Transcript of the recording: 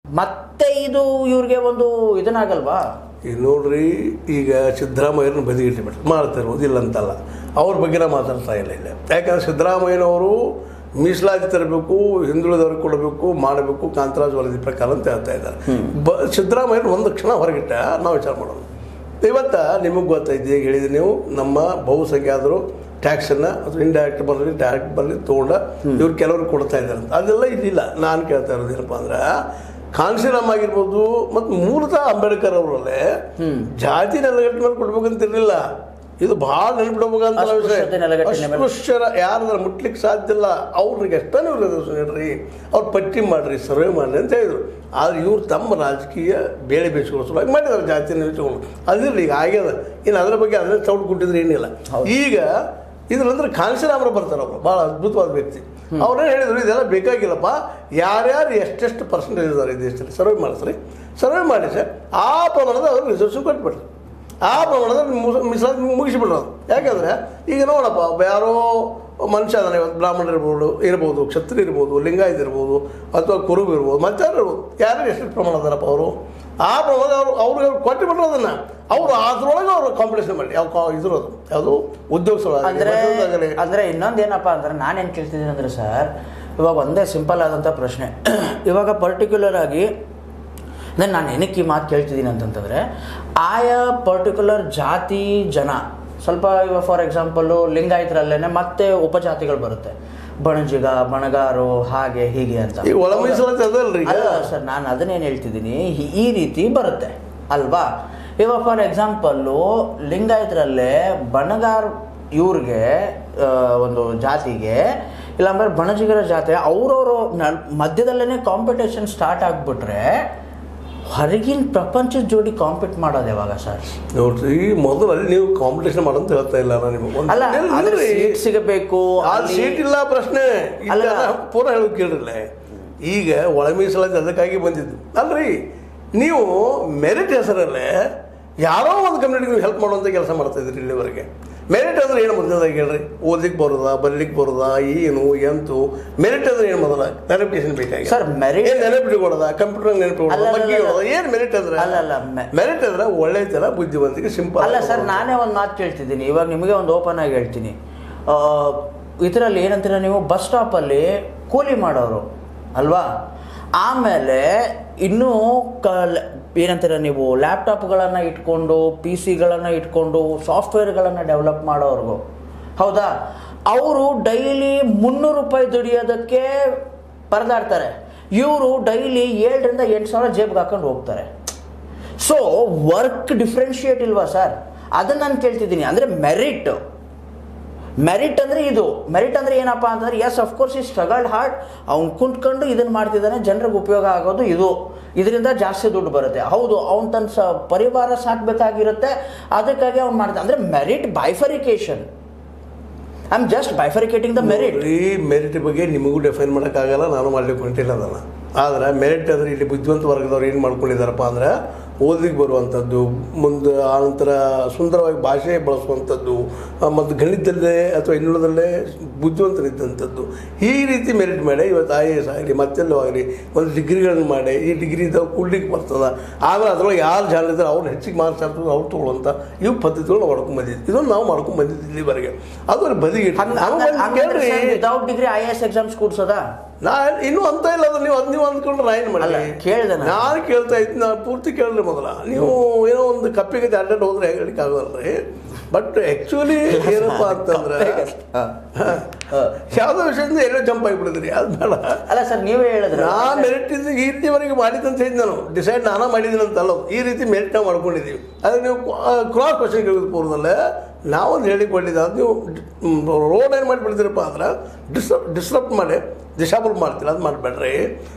ಮತ್ತೆ ಇದು ಇವ್ರಿಗೆ ಒಂದು ಇದನ್ನಾಗಲ್ವಾ ಈಗ ನೋಡ್ರಿ ಈಗ ಸಿದ್ದರಾಮಯ್ಯನ ಬದಿಗಿಟ್ಟುಬಿಟ್ರು ಮಾಡ್ತಿರ್ಬೋದು ಇಲ್ಲ ಅಂತಲ್ಲ ಅವ್ರ ಬಗ್ಗೆ ನಾವು ಮಾತಾಡ್ತಾ ಇಲ್ಲ ಇಲ್ಲ ಯಾಕಂದ್ರೆ ಸಿದ್ದರಾಮಯ್ಯನವರು ಮೀಸಲಾತಿ ತರಬೇಕು ಹಿಂದುಳಿದವ್ರಿಗೆ ಕೊಡಬೇಕು ಮಾಡಬೇಕು ಕಾಂತರಾಜ್ ವರದಿ ಪ್ರಕಾರ ಅಂತ ಹೇಳ್ತಾ ಇದ್ದಾರೆ ಬ ಸಿದ್ದರಾಮಯ್ಯನ ಒಂದು ಕ್ಷಣ ಹೊರಗಿಟ್ಟ ನಾವು ವಿಚಾರ ಮಾಡೋದು ಇವತ್ತ ನಿಮಗೆ ಗೊತ್ತೈತಿ ಈಗ ಹೇಳಿದ್ರಿ ನೀವು ನಮ್ಮ ಬಹುಸಂಖ್ಯಾತರು ಟ್ಯಾಕ್ಸನ್ನು ಅಥವಾ ಇಂಡೈರೆಕ್ಟ್ ಬರಲಿ ಡೈರೆಕ್ಟ್ ಬರಲಿ ತೊಗೊಂಡ ಇವ್ರು ಕೆಲವರು ಕೊಡ್ತಾ ಇದ್ದಾರೆ ಅಂತ ಅದೆಲ್ಲ ಇದಿಲ್ಲ ನಾನು ಕೇಳ್ತಾ ಇರೋದು ಏನಪ್ಪ ಅಂದ್ರೆ ಕಾನ್ಸಿರಾಮ್ ಆಗಿರ್ಬೋದು ಮತ್ತು ಮೂಲತಃ ಅಂಬೇಡ್ಕರ್ ಅವರಲ್ಲೇ ಜಾತಿ ನೆಲಗಟ್ಟಿನ ಮೇಲೆ ಕೊಡ್ಬೇಕಂತಿರಲಿಲ್ಲ ಇದು ಭಾಳ ನೆನ್ಪಿಡ್ಬೇಕಂತ ವಿಷಯ ಅಸ್ಪೃಶ್ಯತೆ ನೆಲಗಟ್ಟಿನ ಮೇಲೆ. ಅಸ್ಪೃಶ್ಯರ ಯಾರಾದ್ರೂ ಮುಟ್ಲಿಕ್ಕೆ ಸಾಧ್ಯ ಇಲ್ಲ ಅವ್ರಿಗೆ ಎಷ್ಟೇ ನೀವು ರಿಸರ್ವೇಷನ್ ಹೇಳ್ರಿ ಅವ್ರು ಪಟ್ಟಿ ಮಾಡ್ರಿ ಸರ್ವೆ ಮಾಡ್ರಿ ಅಂತ ಹೇಳಿದ್ರು ಆದ್ರೆ ಇವ್ರು ತಮ್ಮ ರಾಜಕೀಯ ಬೇಳೆ ಬೇಯಿಸ್ಕೊಳ್ಳೋ ಸಲುವಾಗಿ ಮಾಡಿದ್ದಾರೆ ಜಾತಿ ನೆಲೆಸ್ಕೊಂಡು ಅದಿರಲಿ ಈಗ ಆಗ್ಯದ ಇನ್ನು ಅದರ ಬಗ್ಗೆ ಅದನ್ನ ಚೌಡ್ ಕೊಟ್ಟಿದ್ರೆ ಏನಿಲ್ಲ ಈಗ ಇದ್ರಂದ್ರೆ ಕಾಂಶರಾಮರು ಬರ್ತಾರೆ ಅವರು ಭಾಳ ಅದ್ಭುತವಾದ ವ್ಯಕ್ತಿ ಅವ್ರೇ ಹೇಳಿದ್ರು ಇದೆಲ್ಲ ಬೇಕಾಗಿಲ್ಲಪ್ಪ ಯಾರ್ಯಾರು ಎಷ್ಟೆಷ್ಟು ಪರ್ಸೆಂಟೇಜ್ ಇದ್ದಾರೆ ಈ ದೇಶದಲ್ಲಿ ಸರ್ವೆ ಮಾಡಿಸ್ರಿ ಸರ್ವೆ ಮಾಡಿ ಸರ್ ಆ ಪ್ರಮಾಣದ ಅವ್ರು ರಿಸರ್ವೇಷನ್ ಕೊಟ್ಬಿಡ್ರಿ ಆ ಪ್ರಮಾಣದಲ್ಲಿ ಮುಸ- ಮೀಸಲಾತಿ ಮುಗಿಸಿಬಿಡೋದು ಯಾಕಂದ್ರೆ ಈಗ ನೋಡಪ್ಪ ಒಬ್ಬ ಯಾರೋ ಮನುಷ್ಯ ಅದಾನೆ ಇವತ್ತು ಬ್ರಾಹ್ಮಣ ಇರ್ಬೋದು ಇರ್ಬೋದು ಕ್ಷತ್ರಿಯ ಇರ್ಬೋದು ಲಿಂಗಾಯತ ಇರ್ಬೋದು ಅಥವಾ ಕುರುಬು ಇರ್ಬೋದು ಮತ್ತಾರು ಇರ್ಬೋದು ಯಾರು ಎಷ್ಟು ಪ್ರಮಾಣ ಅದಾರಪ್ಪ ಅವರು ಆ ಪ್ರಮಾಣ ಅವರು ಅವ್ರಿಗೆ ಅವ್ರು ಕೊಟ್ಟು ಬಿಟ್ರು ಅದನ್ನ ಅವರು ಅದ್ರೊಳಗೆ ಅವರು ಕಾಂಪಿಟೇಷನ್ ಮಾಡಿ ಯಾವ ಕಾ ಇದ್ರದು ಯಾವುದು ಉದ್ಯೋಗ ಸ್ಥಳ ಆಗಲಿ, ಅಂದ್ರೆ ಮತ್ತೊಂದಾಗಲಿ. ಅಂದ್ರೆ ಇನ್ನೊಂದೇನಪ್ಪ ಅಂದ್ರೆ ನಾನೇನು ಕೇಳ್ತಿದ್ದೀನಿ ಅಂದ್ರೆ ಸರ್ ಇವಾಗ ಒಂದೇ ಸಿಂಪಲ್ ಆದಂಥ ಪ್ರಶ್ನೆ ಇವಾಗ ಪರ್ಟಿಕ್ಯುಲರ್ ಆಗಿ ಅಂದ್ರೆ ನಾನು ಏನಕ್ಕೆ ಈ ಮಾತು ಕೇಳ್ತಿದ್ದೀನಿ ಅಂತಂತಂದರೆ ಆಯಾ ಪರ್ಟಿಕ್ಯುಲರ್ ಜಾತಿ ಜನ ಸ್ವಲ್ಪ ಇವಾಗ ಫಾರ್ ಎಕ್ಸಾಂಪಲ್ಲು ಲಿಂಗಾಯತರಲ್ಲೇನೆ ಮತ್ತೆ ಉಪಜಾತಿಗಳು ಬರುತ್ತೆ ಬಣಜಿಗ ಬಣಗಾರು ಹಾಗೆ ಹೀಗೆ ಅಂತ ಈಗ ಒಳ ಮೀಸಲಾತಿ ಅದಲ್ರಿ ಈಗ ಅಲ್ಲ ಸರ್ ನಾನು ಅದನ್ನೇನು ಹೇಳ್ತಿದ್ದೀನಿ ಈ- ಈ ರೀತಿ ಬರುತ್ತೆ ಅಲ್ವಾ ಇವಾಗ ಫಾರ್ ಎಕ್ಸಾಂಪಲ್ಲು ಲಿಂಗಾಯತರಲ್ಲೇ ಬಣಗಾರ್ ಇವ್ರಿಗೆ ಆ, ಒಂದು ಜಾತಿಗೆ ಇಲ್ಲಾಂದ್ರೆ ಬಣಜಿಗರ ಜಾತಿ ಅವ್ರವರು ಮಧ್ಯದಲ್ಲೇ ಕಾಂಪಿಟೇಷನ್ ಸ್ಟಾರ್ಟ್ ಆಗಿಬಿಟ್ರೆ ಹೊರಗಿನ ಪ್ರಪಂಚದ ಜೋಡಿ ಕಾಂಪೀಟ್ ಮಾಡೋದು ಯಾವಾಗ ಸರ್ ನೋಡ್ರಿ ಮೊದಲು ಅಲ್ಲಿ ನೀವು ಕಾಂಪಿಟೇಷನ್ ಮಾಡಂತ ಹೇಳ್ತಾ ಇಲ್ಲ ನಾನು ನಿಮಗೆ ಒಂದು- ಅಲ್ಲ ಇಲ್ಲ, ಅದ್ರ ಇಲ್ರಿ. ಸೀಟ್ ಸಿಗಬೇಕು ಆ ಅಲ್ಲಿ- ಸೀಟ್ ಇಲ್ಲ ಪ್ರಶ್ನೆ ಅಲ್ಲ. ಇಲ್ಲ ಪೂರ ಹೇಳೋದು ಕೇಳಿರಲ್ಲ ಈಗ ಒಳ ಮೀಸಲಾತಿ ಅದಕ್ಕಾಗಿ ಬಂದಿದ್ದು ಅಲ್ರಿ ನೀವು ಮೆರಿಟ್ ಹೆಸರಲ್ಲೇ ಯಾರೋ ಒಂದು ಕಮ್ಯುನಿಟಿಗೆ ನೀವು ಹೆಲ್ಪ್ ಮಾಡುವಂಥ ಕೆಲಸ ಮಾಡ್ತಾ ಇದ್ರಿ ಇಲ್ಲಿವರೆಗೆ ಮೆರಿಟ್ ಅಂದ್ರೆ ಏನು ಮೊದಲದಾಗಿ ಹೇಳ್ರಿ ಓದ್ಲಿಕ್ಕೆ ಬರೋದಾ ಬರೀಲಿಕ್ಕೆ ಬರೋದಾ ಏನು ಎಂತು ಮೆರಿಟ್ ಅಂದ್ರೆ ಏನು ಮೊದಲ ನೆನಪಿಟೇಷನ್ ಬೇಕಾಗಿ Sir, merit- ಏನು ನೆನಪಿಟ್ಕೊಳ್ಳೋದ ಕಂಪ್ಯೂಟರ್ ಅಲ್ಲ, ನೆನಪಿಟ್ಕೊಳ್ಳೋದ ಅಲ್ಲ, ಬಗ್ಗೆ ಅಲ್ಲ. ಹೇಳೋದ ಏನು ಮೆರಿಟ್ ಅಂದ್ರೆ ಅಲ್ಲ, ಅಲ್ಲ, me- ಮೆರಿಟ್ ಅಂದ್ರೆ ಒಳ್ಳೆತನ ಬುದ್ಧಿವಂತಿಕೆ ಸಿಂಪಲ್ ಅಲ್ಲ ಸರ್ ನಾನೇ ಒಂದು ಮಾತು ಕೇಳ್ತಿದ್ದೀನಿ ಇವಾಗ ನಿಮಗೆ ಒಂದು ಓಪನ್ ಆಗಿ ಹೇಳ್ತೀನಿ ಇದರಲ್ಲಿ ಏನಂತೀರ ನೀವು ಬಸ್ ಸ್ಟಾಪಲ್ಲಿ ಕೂಲಿ ಮಾಡೋರು ಅಲ್ವಾ ಆಮೇಲೆ ಇನ್ನೂ ಕ ಏನಂತೀರ ನೀವು ಲ್ಯಾಪ್ಟಾಪ್ಗಳನ್ನು ಇಟ್ಕೊಂಡು ಪಿ ಸಿಗಳನ್ನು ಇಟ್ಕೊಂಡು ಸಾಫ್ಟ್ವೇರ್ಗಳನ್ನು ಡೆವಲಪ್ ಮಾಡೋರ್ಗು ಹೌದಾ ಅವರು ಡೈಲಿ ಮುನ್ನೂರು ರೂಪಾಯಿ ದುಡಿಯೋದಕ್ಕೆ ಪರದಾಡ್ತಾರೆ ಇವರು ಡೈಲಿ ಏಳರಿಂದ ಎಂಟು ಸಾವಿರ ಜೇಬ್ಗೆ ಹಾಕೊಂಡು ಹೋಗ್ತಾರೆ ಸೊ ವರ್ಕ್ ಡಿಫ್ರೆನ್ಶಿಯೇಟ್ ಇಲ್ವಾ ಸರ್ ಅದನ್ನ ನಾನು ಕೇಳ್ತಿದ್ದೀನಿ ಅಂದರೆ ಮೆರಿಟ್ ಮೆರಿಟ್ ಅಂದರೆ ಇದು ಮೆರಿಟ್ ಅಂದರೆ ಏನಪ್ಪ ಅಂತಂದ್ರೆ ಎಸ್ ಅಫ್ಕೋರ್ಸ್ ಈ ಸ್ಟ್ರಗಲ್ಡ್ ಹಾರ್ಡ್ ಅವ್ನು ಕುಂತ್ಕೊಂಡು ಇದನ್ನು ಮಾಡ್ತಿದ್ದಾನೆ ಜನರಿಗೆ ಉಪಯೋಗ ಆಗೋದು ಇದು ಇದರಿಂದ ಜಾಸ್ತಿ ದುಡ್ಡು ಬರುತ್ತೆ ಹೌದು ಅವ್ನು ತನ್ನ ಸ ಪರಿವಾರ ಸಾಕಬೇಕಾಗಿರುತ್ತೆ ಅದಕ್ಕಾಗಿ ಅವ್ನು ಮಾಡ್ತಾನೆ ಅಂದರೆ merit bifurcation I am just bifurcating the merit ಈ ಮೆರಿಟ್ ಬಗ್ಗೆ ನಿಮಗೂ ಡಿಫೈನ್ ಮಾಡೋಕ್ಕಾಗಲ್ಲ ನಾನು ಮಾಡ್ಲಿಕ್ಕೆ ಹೊಂಟಿಲ್ಲ ಅದನ್ನು ಆದ್ರೆ ಮೆರಿಟ್ ಅಂದ್ರೆ ಇಲ್ಲಿ ಬುದ್ಧಿವಂತ ವರ್ಗದವ್ರು ಏನು ಮಾಡ್ಕೊಂಡಿದ್ದಾರಪ್ಪ ಅಂದ್ರೆ ಓದಿಗೆ ಬರುವಂಥದ್ದು ಮುಂದೆ ಆನಂತರ ಸುಂದರವಾಗಿ ಭಾಷೆ ಬಳಸುವಂಥದ್ದು ಆ, ಮತ್ತು ಗಣಿತದಲ್ಲೇ ಅಥವಾ ಇನ್ನುಳದಲ್ಲೇ ಬುದ್ಧಿವಂತರಿದ್ದಂಥದ್ದು ಈ ರೀತಿ ಮೆರಿಟ್ ಮಾಡಿ ಇವತ್ತು ಐ ಎ ಎಸ್ ಆಗಲಿ ಮತ್ತೆಲ್ಲೋ ಆಗಲಿ ಒಂದು ಡಿಗ್ರಿಗಳನ್ನು ಮಾಡಿ ಈ ಡಿಗ್ರಿ ಇದ್ದಾಗ ಕೂಡ್ಲಿಕ್ಕೆ ಬರ್ತದ ಆಮೇಲೆ ಅದ್ರೊಳಗೆ ಯಾರು ಜನ ಇದ್ದಾರೆ ಅವ್ರು ಹೆಚ್ಚಿಗೆ ಮಾರ್ಕ್ಸ್ ಆಗ್ತದೆ ಅವ್ರು ತೊಗೊಳ್ಳುವಂಥ ಇವು ಪದ್ಧತಿಗಳು ನಾವು ಮಾಡ್ಕೊಂಡು ಬಂದಿದ್ವಿ ಇದನ್ನು ನಾವು ಮಾಡ್ಕೊಂಡು ಬಂದಿದ್ದು ಇಲ್ಲಿವರೆಗೆ ಅದು ಬದಿಗೆ ಕೇಳ್ರಿ without degree I A S exams ಕೂಡ್ಸೋದಾ ನಾ ಇನ್ನೂ ಅಂತ ಇಲ್ಲ ಅದು ನೀವು ಅದು ನೀವು ಅಂದ್ಕೊಂಡ್ರೆ ನಾ ಏನು ಅಲ್ಲ, ಮಾಡಿ ಕೇಳ್ದೆ ನಾನು. ನಾನು ಕೇಳ್ತಾ ಇದ್ದು ನಾನು ಪೂರ್ತಿ ಕೇಳಿದ್ರೆ ಮೊದಲ ನೀವು ಏನೋ ಒಂದು ಕಪ್ಪಿಗೆ ಅಡ್ಡಾಡ್ ಹೋದ್ರೆ ಹೇಳಿಕ್ಕೆ ಆಗೋದಲ್ರಿ ಬಟ್ ಆ್ಯಕ್ಚುಲಿ ಏನಪ್ಪ ಅಂತಂದ್ರೆ ಯಾವುದೋ ವಿಷಯದಿಂದ ಎಲ್ಲೋ ಜಂಪ್ ಆಗಿಬಿಡಿದ್ರಿ ಅದು ಬೇಡ ಅಲ್ಲ ಸರ್ ನೀವೇ ಹೇಳಿದ್ರೆ ನಾ ಮೆರಿಟ್ ಇದ್ದು ಈ ರೀತಿವರೆಗೆ ಮಾಡಿದ್ದಂತ ಹೇಳಿದ್ ನಾನು ಡಿಸೈಡ್ ನಾನಾ ಮಾಡಿದ್ದೀನಿ ಅಂತಲ್ಲ ಈ ರೀತಿ ಮೆರಿಟ್ ನಾವು ಮಾಡ್ಕೊಂಡಿದ್ದೀವಿ ಆದರೆ ನೀವು ಕ್ರಾಸ್ ಕ್ವಶನ್ ಕೇಳಿದ ಪೂರ್ವದಲ್ಲೇ ನಾವೊಂದು ಹೇಳಿಕೊಂಡಿದ್ದ ಅದು ನೀವು ರೋಡ್ ಏನು ಮಾಡಿಬಿಡ್ತೀರಪ್ಪ ಅಂದ್ರೆ ಡಿಸ್ಟರ್ಬ್ ಡಿಸ್ಟರ್ಬ್ ಮಾಡಿ ಡಿಸಾಬಲ್ ಮಾಡ್ತೀರ ಅದು ಮಾಡಬೇಡ್ರಿ